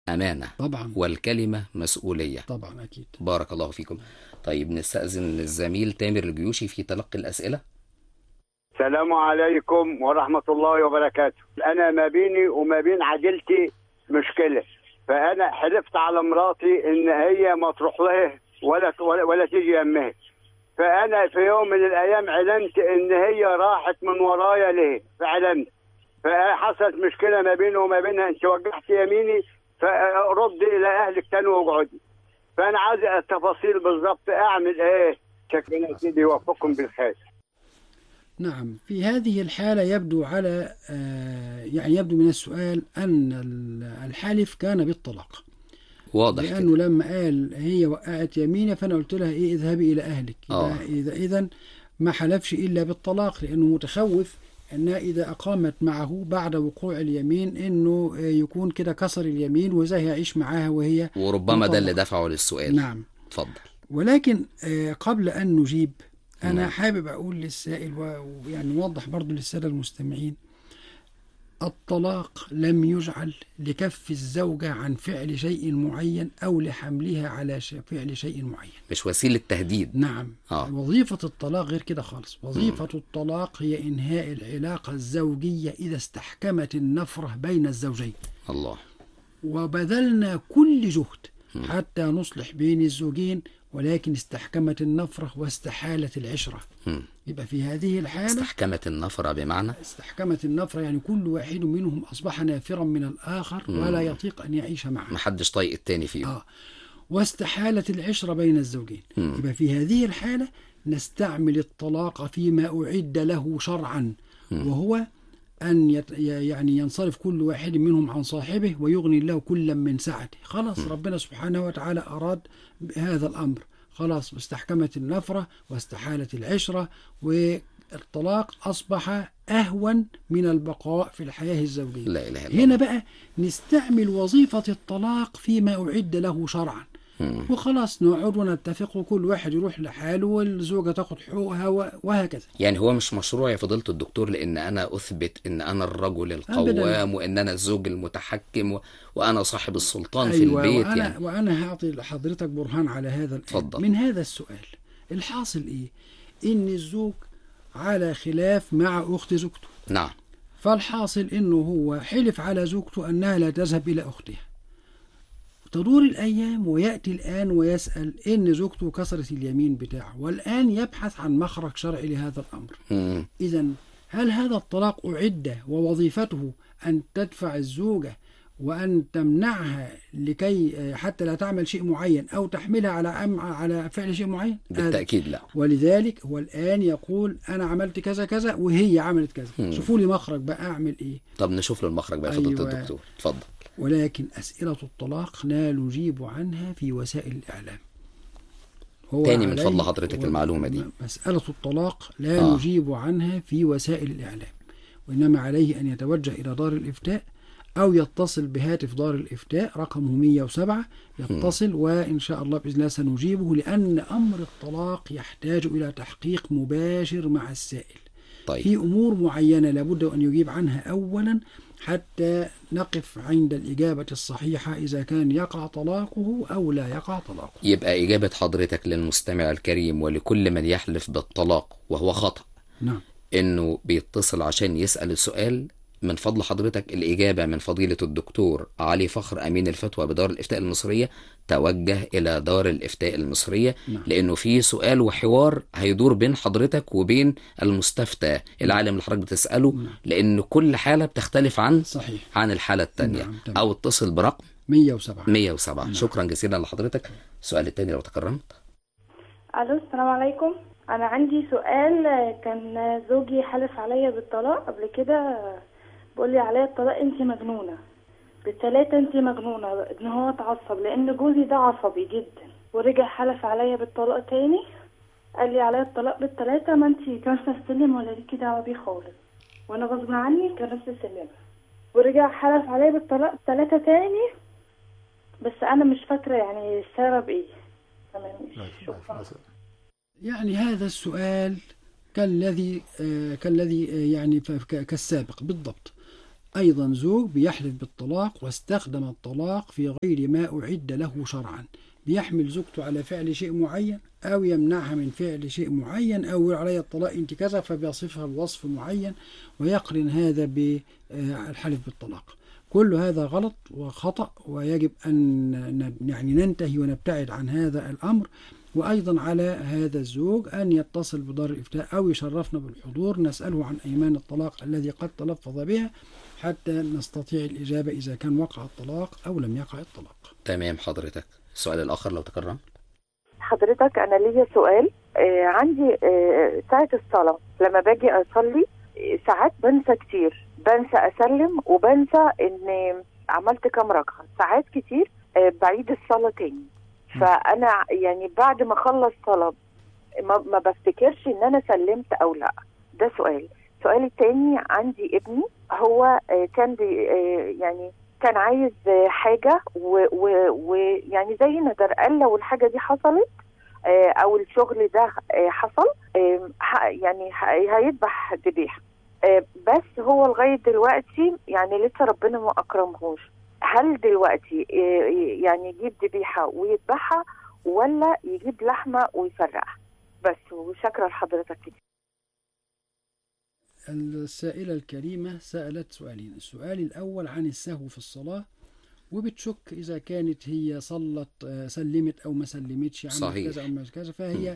أمانة طبعا والكلمة مسؤولية طبعا أكيد بارك الله فيكم طيب نستأذن الزميل تامر الجيوشي في تلقي الأسئلة السلام عليكم ورحمة الله وبركاته أنا ما بيني وما بين عجلتي مشكلة فأنا حلفت على مراتي إن هي ما تروح لها ولا ولا, ولا تيجي يمها فأنا في يوم من الأيام علمت إن هي راحت من ورايا ليه فعلمت فحصلت مشكلة ما بيني وما بينها أنت وجهت يميني فرد إلى أهلك تاني واقعدي فأنا عايز التفاصيل بالظبط أعمل إيه شكرا يا سيدي يوفقكم بالخير نعم في هذه الحالة يبدو على آه، يعني يبدو من السؤال أن ال- الحالف كان بالطلاق واضح لأنه كده. لما قال هي وقعت يمينه فأنا قلت لها إيه اذهبي إلى أهلك آه. يبقى إذا إذا ما حلفش إلا بالطلاق لأنه متخوف أنها إذا أقامت معه بعد وقوع اليمين أنه آه، يكون كده كسر اليمين وإزاي هيعيش معاها وهي وربما ده اللي مطلقة. دفعه للسؤال نعم اتفضل ولكن آه، قبل أن نجيب أنا نعم. حابب أقول للسائل و- ويعني نوضح برضو للسادة المستمعين الطلاق لم يجعل لكف الزوجة عن فعل شيء معين أو لحملها على ش- فعل شيء معين مش وسيلة تهديد نعم آه. وظيفة الطلاق غير كده خالص وظيفة الطلاق هي إنهاء العلاقة الزوجية إذا استحكمت النفرة بين الزوجين الله وبذلنا كل جهد حتى نصلح بين الزوجين ولكن استحكمت النفرة واستحالت العشرة مم. يبقى في هذه الحالة استحكمت النفرة بمعنى استحكمت النفرة يعني كل واحد منهم أصبح نافرا من الآخر ولا يطيق أن يعيش معه محدش طايق التاني فيهم آه. واستحالت العشرة بين الزوجين يبقى في هذه الحالة نستعمل الطلاق فيما أعد له شرعا وهو أن يت... يعني ينصرف كل واحد منهم عن صاحبه ويغني الله كلا من سعته خلاص ربنا سبحانه وتعالى أراد هذا الأمر خلاص استحكمت النفرة واستحالت العشرة والطلاق أصبح أهون من البقاء في الحياة الزوجية لا إله إلا الله هنا بقى نستعمل وظيفة الطلاق فيما أعد له شرعا وخلاص نقعد ونتفق وكل واحد يروح لحاله والزوجة تاخد حقوقها و- وهكذا يعني هو مش مشروع يا فضيلة الدكتور لأن أنا أثبت إن أنا الرجل القوام أبداً. وإن أنا الزوج المتحكم و... وأنا صاحب السلطان في أيوة البيت وأنا, يعني وأنا هعطي لحضرتك برهان على هذا الآن. اتفضل. من هذا السؤال الحاصل إيه إن الزوج على خلاف مع أخت زوجته نعم فالحاصل انه هو حلف على زوجته انها لا تذهب الى اختها تدور الايام وياتي الان ويسال ان زوجته كسرت اليمين بتاعه والان يبحث عن مخرج شرعي لهذا الامر مم. اذا هل هذا الطلاق اعد ووظيفته ان تدفع الزوجه وان تمنعها لكي آه، حتى لا تعمل شيء معين او تحملها على أم على فعل شيء معين هذا بالتأكيد لا ولذلك هو الآن يقول أنا عملت كذا كذا وهي عملت كذا شوفوا لي مخرج بقى أعمل إيه طب نشوف له المخرج بقى يا فضيلة أيوة. الدكتور اتفضل ولكن أسئلة الطلاق لا نجيب عنها في وسائل الإعلام هو تاني من عليه- فضل حضرتك هو- المعلومة دي. مسألة الطلاق لا آه. نجيب عنها في وسائل الإعلام وإنما عليه أن يتوجه إلى دار الإفتاء أو يتصل بهاتف دار الإفتاء رقمه 107 يتصل وإن شاء الله بإذن الله سنجيبه لأن أمر الطلاق يحتاج إلى تحقيق مباشر مع السائل طيب في أمور معينة لابد أن يجيب عنها أولا حتى نقف عند الإجابة الصحيحة إذا كان يقع طلاقه أو لا يقع طلاقه يبقى إجابة حضرتك للمستمع الكريم ولكل من يحلف بالطلاق وهو خطأ نعم إنه بيتصل عشان يسأل السؤال من فضل حضرتك الإجابة من فضيلة الدكتور علي فخر أمين الفتوى بدار الإفتاء المصرية توجه إلى دار الإفتاء المصرية نعم. لأنه في سؤال وحوار هيدور بين حضرتك وبين المستفتى العالم اللي حضرتك بتسأله لأن كل حالة بتختلف عن صحيح عن الحالة التانية نعم، تمام. أو اتصل برقم 107 107 شكرا جزيلا لحضرتك السؤال التاني لو تكرمت الو السلام عليكم انا عندي سؤال كان زوجي حلف عليا بالطلاق قبل كده بيقول لي عليا الطلاق انت مجنونه بالتلاتة انت مجنونه ان هو اتعصب لان جوزي ده عصبي جدا ورجع حلف عليا بالطلاق تاني قال لي عليا الطلاق بالتلاتة ما انت كارثه السلم ولا ليكي دعوه بيه خالص وانا غصب عني كرست السلم ورجع حلف عليا بالطلاق التلاتة تاني بس انا مش فاكره يعني السبب ايه تمام شكرا يعني هذا السؤال كالذي آه، كالذي آه، يعني ف- ك- كالسابق بالضبط أيضا زوج بيحلف بالطلاق واستخدم الطلاق في غير ما أعد له شرعا بيحمل زوجته على فعل شيء معين أو يمنعها من فعل شيء معين أو يقول عليها الطلاق أنت كذا فبيصفها بوصف معين ويقرن هذا بالحلف بالطلاق كل هذا غلط وخطأ ويجب أن ن- يعني ننتهي ونبتعد عن هذا الأمر وأيضا على هذا الزوج أن يتصل بدار الإفتاء أو يشرفنا بالحضور نسأله عن أيمان الطلاق الذي قد تلفظ بها حتى نستطيع الإجابة إذا كان وقع الطلاق أو لم يقع الطلاق تمام حضرتك السؤال الآخر لو تكرم حضرتك انا ليا سؤال آه عندي آه ساعة الصلاة لما باجي اصلي آه، ساعات بنسى كتير بنسى اسلم وبنسى ان عملت كام ركعة ساعات كتير آه بعيد الصلاة تاني فانا يعني بعد ما اخلص صلاة ما, ما بفتكرش ان انا سلمت او لا ده سؤال السؤال التاني عندي ابني هو آه، كان بي آه، يعني كان عايز آه، حاجة ويعني زي ندر قال لو الحاجة دي حصلت آه، او الشغل ده آه، حصل آه، ح- يعني ح- هيذبح ذبيحه آه، بس هو لغايه دلوقتي يعني لسه ربنا ما اكرمهوش هل دلوقتي آه، يعني يجيب ذبيحه ويذبحها ولا يجيب لحمه ويفرقها بس وشكرا لحضرتك كتير السائلة الكريمة سألت سؤالين السؤال الأول عن السهو في الصلاة وبتشك إذا كانت هي صلت آه، سلمت أو ما سلمتش عملت صحيح. كذا أو ما كذا فهي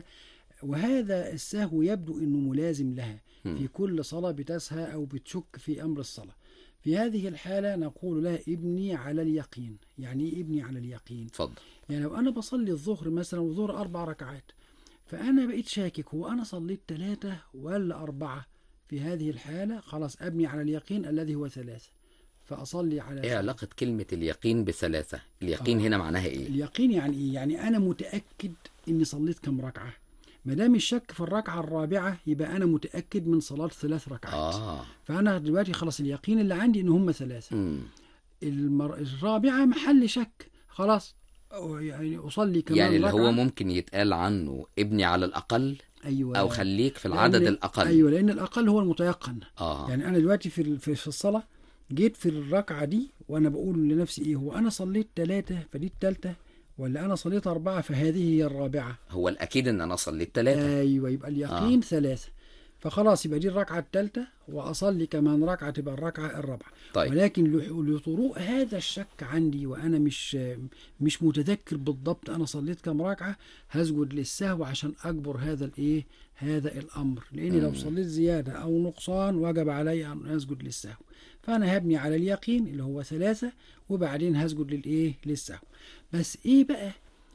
وهذا السهو يبدو أنه ملازم لها في كل صلاة بتسهى أو بتشك في أمر الصلاة في هذه الحالة نقول لها ابني على اليقين يعني إيه ابني على اليقين اتفضل يعني لو أنا بصلي الظهر مثلا والظهر أربع ركعات فأنا بقيت شاكك هو أنا صليت ثلاثة ولا أربعة في هذه الحالة خلاص أبني على اليقين الذي هو ثلاثة فأصلي على ايه علاقة كلمة اليقين بثلاثة اليقين هنا معناها ايه اليقين يعني إيه؟ يعني أنا متأكد إني صليت كم ركعة ما دام الشك في الركعة الرابعة يبقى أنا متأكد من صلاة ثلاث ركعات اه فأنا دلوقتي خلاص اليقين اللي عندي إن هم ثلاثة مم. المر... الرابعة محل شك خلاص أو يعني أصلي كمان يعني اللي هو ركعة. ممكن يتقال عنه ابني على الأقل أيوة أو خليك في العدد لأن- الأقل أيوة لأن الأقل هو المتيقن اه يعني أنا دلوقتي في ال- في في الصلاة جيت في الركعة دي وأنا بقول لنفسي إيه هو أنا صليت ثلاثة فدي الثالثة ولا أنا صليت أربعة فهذه هي الرابعة هو الأكيد إن أنا صليت ثلاثة أيوة يبقى اليقين آه. ثلاثة فخلاص يبقى دي الركعة الثالثة وأصلي كمان ركعة تبقى الركعة الرابعة طيب. ولكن لح- لطروء هذا الشك عندي وأنا مش مش متذكر بالضبط أنا صليت كم ركعة هسجد للسهو عشان أجبر هذا الإيه هذا الأمر لأني لو صليت زيادة أو نقصان وجب علي أن أسجد للسهو فأنا هبني على اليقين اللي هو ثلاثة وبعدين هسجد للإيه للسهو بس إيه بقى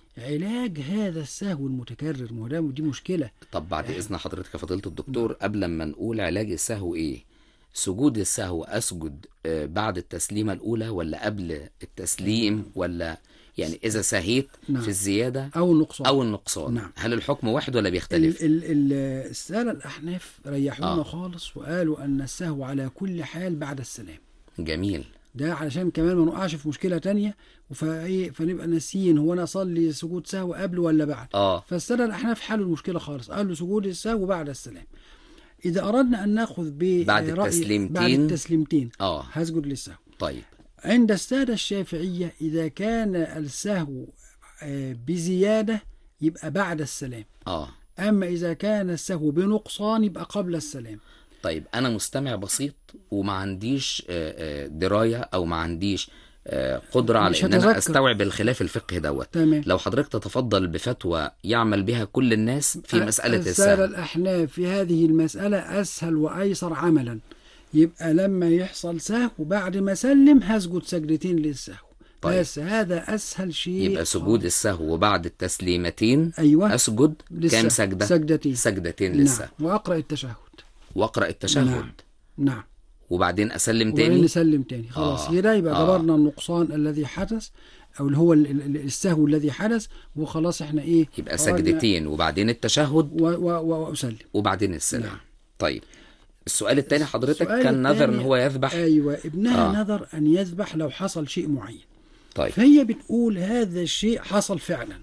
علاج هذا السهو المتكرر ما هو ده دي مشكلة طب بعد إذن حضرتك يا فضيلة الدكتور قبل ما نقول علاج السهو إيه سجود السهو أسجد آه، بعد التسليمة الأولى ولا قبل التسليم ولا يعني إذا سهيت نعم. في الزيادة أو النقصان أو النقصان نعم. هل الحكم واحد ولا ال- بيختلف؟ ال- ال- السادة الأحناف ريحونا آه. خالص وقالوا أن السهو على كل حال بعد السلام جميل ده علشان كمان ما نقعش في مشكلة تانية فايه فنبقى ناسيين هو انا اصلي سجود سهو قبل ولا بعد آه فالسادة الأحناف حلوا المشكلة خالص قالوا سجود السهو بعد السلام إذا أردنا أن ناخذ ب بعد رأي- التسليمتين. بعد التسليمتين آه هسجد للسهو طيب عند السادة الشافعية إذا كان السهو آه، بزيادة يبقى بعد السلام آه أما إذا كان السهو بنقصان يبقى قبل السلام طيب انا مستمع بسيط وما عنديش آه، آه، درايه او ما عنديش آه، قدره على مش ان انا هتذكر. استوعب الخلاف الفقهي دوت تمام لو حضرتك تتفضل بفتوى يعمل بها كل الناس في مساله السادة السهو الأحناف في هذه المسألة أسهل وأيسر عملا يبقى لما يحصل سهو بعد ما سلم هسجد سجدتين للسهو طيب. بس هذا أسهل شيء يبقى سجود السهو بعد التسليمتين أيوة اسجد للسهو. كام سجده سجدتين سجدتين نعم للسهو وأقرأ التشهد واقرا التشهد نعم نعم وبعدين اسلم وبعدين تاني نسلم تاني خلاص آه. كده يبقى آه. جبرنا النقصان الذي حدث او اللي هو ال- ال- السهو الذي حدث وخلاص احنا ايه يبقى خرجنا سجدتين وبعدين التشهد و و و واسلم وبعدين السلام نعم. طيب السؤال الثاني حضرتك السؤال كان نذر ان التاني- هو يذبح ايوه ابنها آه. آه. نذر ان يذبح لو حصل شيء معين طيب فهي بتقول هذا الشيء حصل فعلا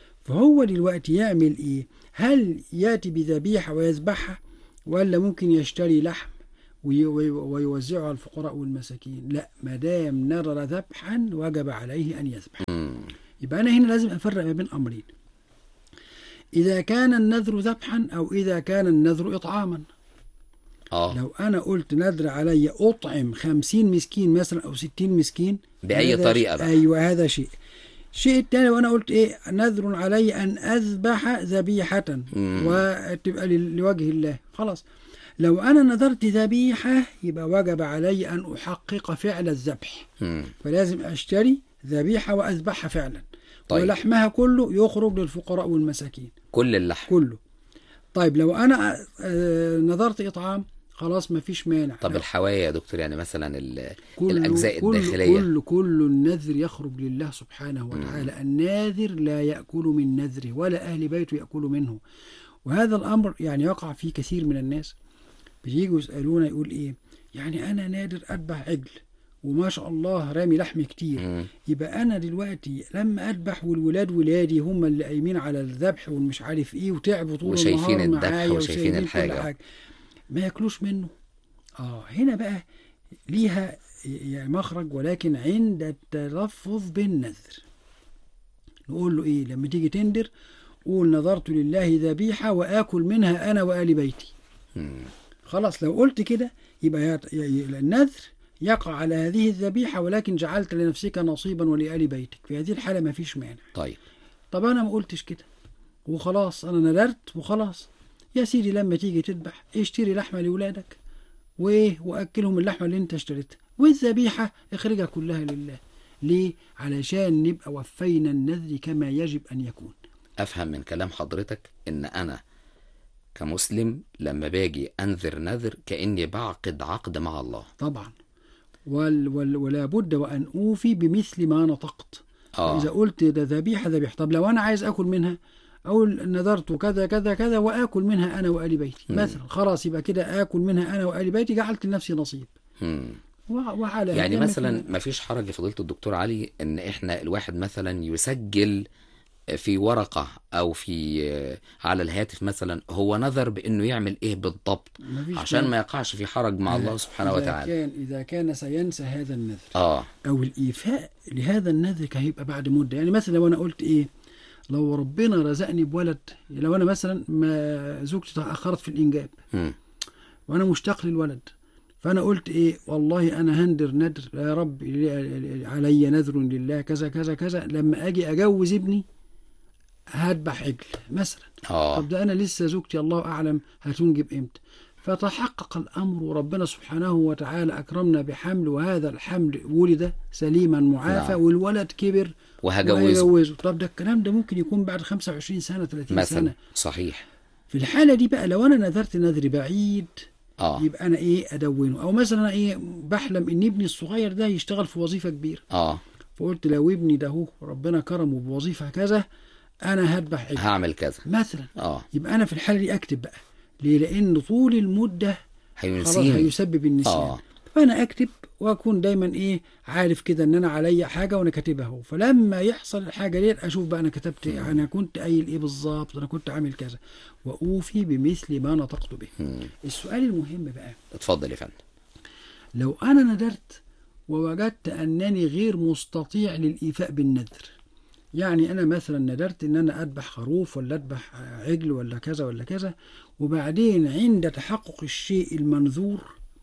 فهو دلوقتي يعمل ايه هل ياتي بذبيحه ويذبحها ولا ممكن يشتري لحم وي- وي- ويوزعها على الفقراء والمساكين لا ما دام نذر ذبحا وجب عليه أن يذبح مم. يبقى أنا هنا لازم أفرق ما بين أمرين إذا كان النذر ذبحا أو إذا كان النذر إطعاما اه لو أنا قلت نذر علي أطعم خمسين مسكين مثلا أو ستين مسكين بأي هذا طريقة شيء- بقى. أيوة هذا شيء الشيء الثاني وأنا قلت إيه نذر علي أن أذبح ذبيحة مم. وتبقى لل- لوجه الله خلاص لو أنا نذرت ذبيحة يبقى وجب علي أن أحقق فعل الذبح مم. فلازم أشتري ذبيحة وأذبحها فعلا طيب. ولحمها كله يخرج للفقراء والمساكين كل اللحم كله طيب لو أنا آه، نذرت إطعام خلاص ما فيش مانع طب الحوايا يا دكتور يعني مثلا ال- كل الأجزاء كل الداخلية كل كل النذر يخرج لله سبحانه وتعالى الناذر لا يأكل من نذره ولا أهل بيته يأكلوا منه وهذا الأمر يعني يقع فيه كثير من الناس بييجوا يسألونا يقول إيه يعني أنا نادر أذبح عجل وما شاء الله رامي لحم كتير مم. يبقى أنا دلوقتي لما أذبح والولاد ولادي هم اللي قايمين على الذبح والمش عارف إيه وتعبوا طول وشايفين النهار الذبح معايا وشايفين كل الحاجة. حاجة ما ياكلوش منه اه هنا بقى ليها يعني مخرج ولكن عند التلفظ بالنذر نقول له ايه لما تيجي تندر قول نذرت لله ذبيحة وآكل منها أنا وآل بيتي مم. خلاص لو قلت كده يبقى يت- ي- ي- النذر يقع على هذه الذبيحة ولكن جعلت لنفسك نصيبا ولآل بيتك في هذه الحالة ما فيش مانع طيب طب أنا ما قلتش كده وخلاص أنا نذرت وخلاص يا سيدي لما تيجي تذبح اشتري لحمة لأولادك وإيه وأكلهم اللحمة اللي أنت اشتريتها والذبيحة اخرجها كلها لله ليه؟ علشان نبقى وفينا النذر كما يجب أن يكون افهم من كلام حضرتك ان انا كمسلم لما باجي انذر نذر كاني بعقد عقد مع الله طبعا وال وال ولا بد وأن أوفي بمثل ما نطقت اه إذا قلت ده ذبيحة ذبيحة طب لو أنا عايز أكل منها أقول نذرت كذا كذا كذا وآكل منها أنا وآل بيتي مثلا خلاص يبقى كده آكل منها أنا وآل بيتي جعلت لنفسي نصيب مم. و- وعلى يعني هذا مثلا مثل- ما فيش حرج يا فضيلة الدكتور علي ان احنا الواحد مثلا يسجل في ورقة او في على الهاتف مثلا هو نذر بانه يعمل ايه بالضبط مفيش عشان مانع. ما يقعش في حرج مع الله سبحانه إذا وتعالى كان إذا كان سينسى هذا النذر اه أو الإيفاء لهذا النذر كان هيبقى بعد مدة يعني مثلا لو أنا قلت إيه لو ربنا رزقني بولد لو أنا مثلا ما زوجتي تأخرت في الإنجاب مم. وانا مشتاق للولد فانا قلت ايه والله انا هندر ندر يا رب لي- علي نذر لله كذا كذا كذا لما اجي اجوز ابني هذبح عجل مثلا اه طب ده انا لسه زوجتي الله اعلم هتنجب امتى فتحقق الامر وربنا سبحانه وتعالى اكرمنا بحمل وهذا الحمل ولد سليما معافى نعم. والولد كبر وهجوزه وهيجوزه طب ده الكلام ده ممكن يكون بعد 25 سنه 30 مثلا سنه صحيح في الحاله دي بقى لو انا نذرت نذر بعيد اه يبقى انا ايه ادونه او مثلا أنا ايه بحلم ان ابني الصغير ده يشتغل في وظيفه كبيره اه فقلت لو ابني ده هو ربنا كرمه بوظيفه كذا انا هذبح عجل هعمل كذا مثلا اه يبقى انا في الحاله دي اكتب بقى ليه لان طول المده خلاص هينسيني هيسبب النسيان اه فانا اكتب واكون دايما ايه عارف كده ان انا عليا حاجه وانا كاتبها اهو فلما يحصل الحاجه دي اشوف بقى انا كتبت إيه انا كنت قايل ايه بالظبط انا كنت عامل كذا واوفي بمثل ما نطقت به مم. السؤال المهم بقى اتفضل يا فندم لو أنا ندرت ووجدت أنني غير مستطيع للإيفاء بالنذر يعني أنا مثلا ندرت إن أنا أذبح خروف ولا أذبح عجل ولا كذا ولا كذا وبعدين عند تحقق الشيء المنذور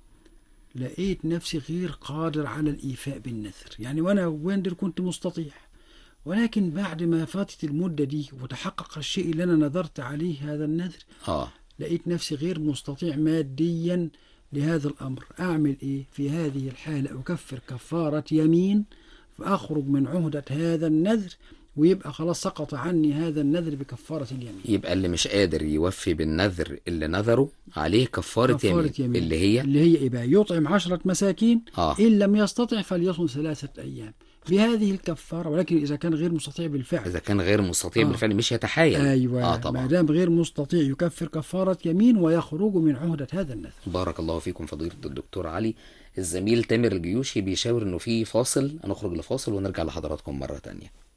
لقيت نفسي غير قادر على الإيفاء بالنذر يعني وأنا ويندر كنت مستطيع ولكن بعد ما فاتت المدة دي وتحقق الشيء اللي أنا نذرت عليه هذا النذر اه لقيت نفسي غير مستطيع ماديا لهذا الأمر أعمل إيه في هذه الحالة أكفر كفارة يمين فأخرج من عهدة هذا النذر ويبقى خلاص سقط عني هذا النذر بكفارة اليمين يبقى اللي مش قادر يوفي بالنذر اللي نذره عليه كفارة, كفارة يمين. اللي هي اللي هي إيه بقى يطعم عشرة مساكين اه إن لم يستطع فليصم ثلاثة أيام بهذه الكفارة ولكن إذا كان غير مستطيع بالفعل اذا كان غير مستطيع آه. بالفعل مش يتحايل أيوة اه ما طبعا دام غير مستطيع يكفر كفارة يمين ويخرج من عهدة هذا النذر بارك الله فيكم فضيلة الدكتور علي الزميل تامر الجيوشي بيشاور انه في فاصل هنخرج لفاصل ونرجع لحضراتكم مرة تانية